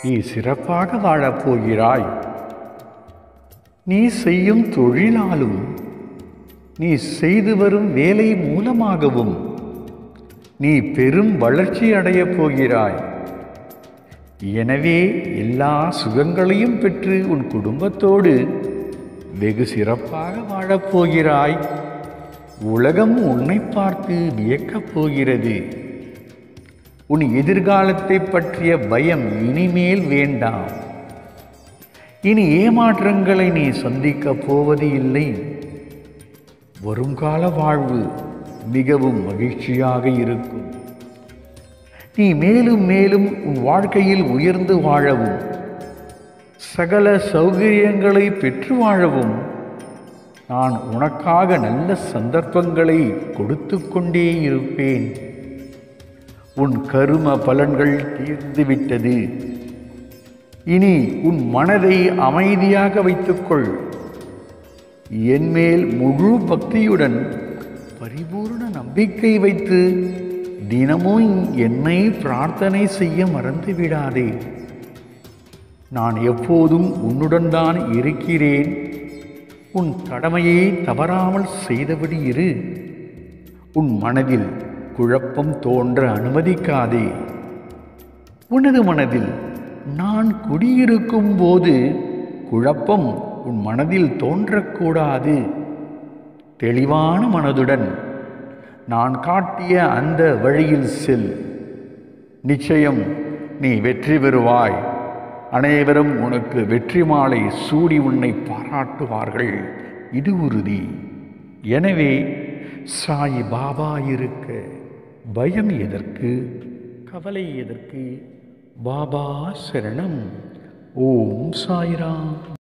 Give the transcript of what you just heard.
நீ சிறப்பாக வாழப் போகிறாய் நீ செய்யும் தொழிலாலும் நீ செய்து வரும் வேலை மூலமாகவும் நீ பெரும் வளர்ச்சி அடையப் போகிறாய் எனவே எல்லா சுகங்களையும் பெற்று உன் குடும்பத்தோடு வெகு சிறப்பாக வாழப் போகிறாய் உலகம் உன்னை பார்த்து வியக்கப் போகிறது உன் எதிர்காலத்தை பற்றிய பயம் இனிமேல் வேண்டாம் இனி ஏமாற்றங்களை நீ சந்திக்கப் போவது இல்லை வருங்கால வாழ்வு மிகவும் மகிழ்ச்சியாக இருக்கும் நீ மேலும் மேலும் உன் வாழ்க்கையில் உயர்ந்து வாழவும் சகல சௌகரியங்களை பெற்று வாழவும் நான் உனக்காக நல்ல சந்தர்ப்பங்களை கொடுத்து கொண்டே இருப்பேன் உன் கரும பலன்கள் தீர்ந்துவிட்டது இனி உன் மனதை அமைதியாக வைத்துக்கொள் என்மேல் முழு பக்தியுடன் பரிபூர்ண நம்பிக்கை வைத்து தினமும் என்னை பிரார்த்தனை செய்ய மறந்து விடாதே நான் எப்போதும் உன்னுடன் தான் இருக்கிறேன் உன் கடமையை தவறாமல் செய்தபடி இரு உன் மனதில் குழப்பம் தோன்ற அனுமதிக்காதே உனது மனதில் நான் குடியிருக்கும் போது குழப்பம் உன் மனதில் தோன்றக்கூடாது தெளிவான மனதுடன் நான் காட்டிய அந்த வழியில் செல் நிச்சயம் நீ வெற்றி பெறுவாய் அனைவரும் உனக்கு வெற்றி மாலை சூடி உன்னை பாராட்டுவார்கள் இது உறுதி எனவே சாய் பாபா இருக்க பயம் எதற்கு கவலை எதற்கு பாபா சரணம் ஓம் சாய்ராம்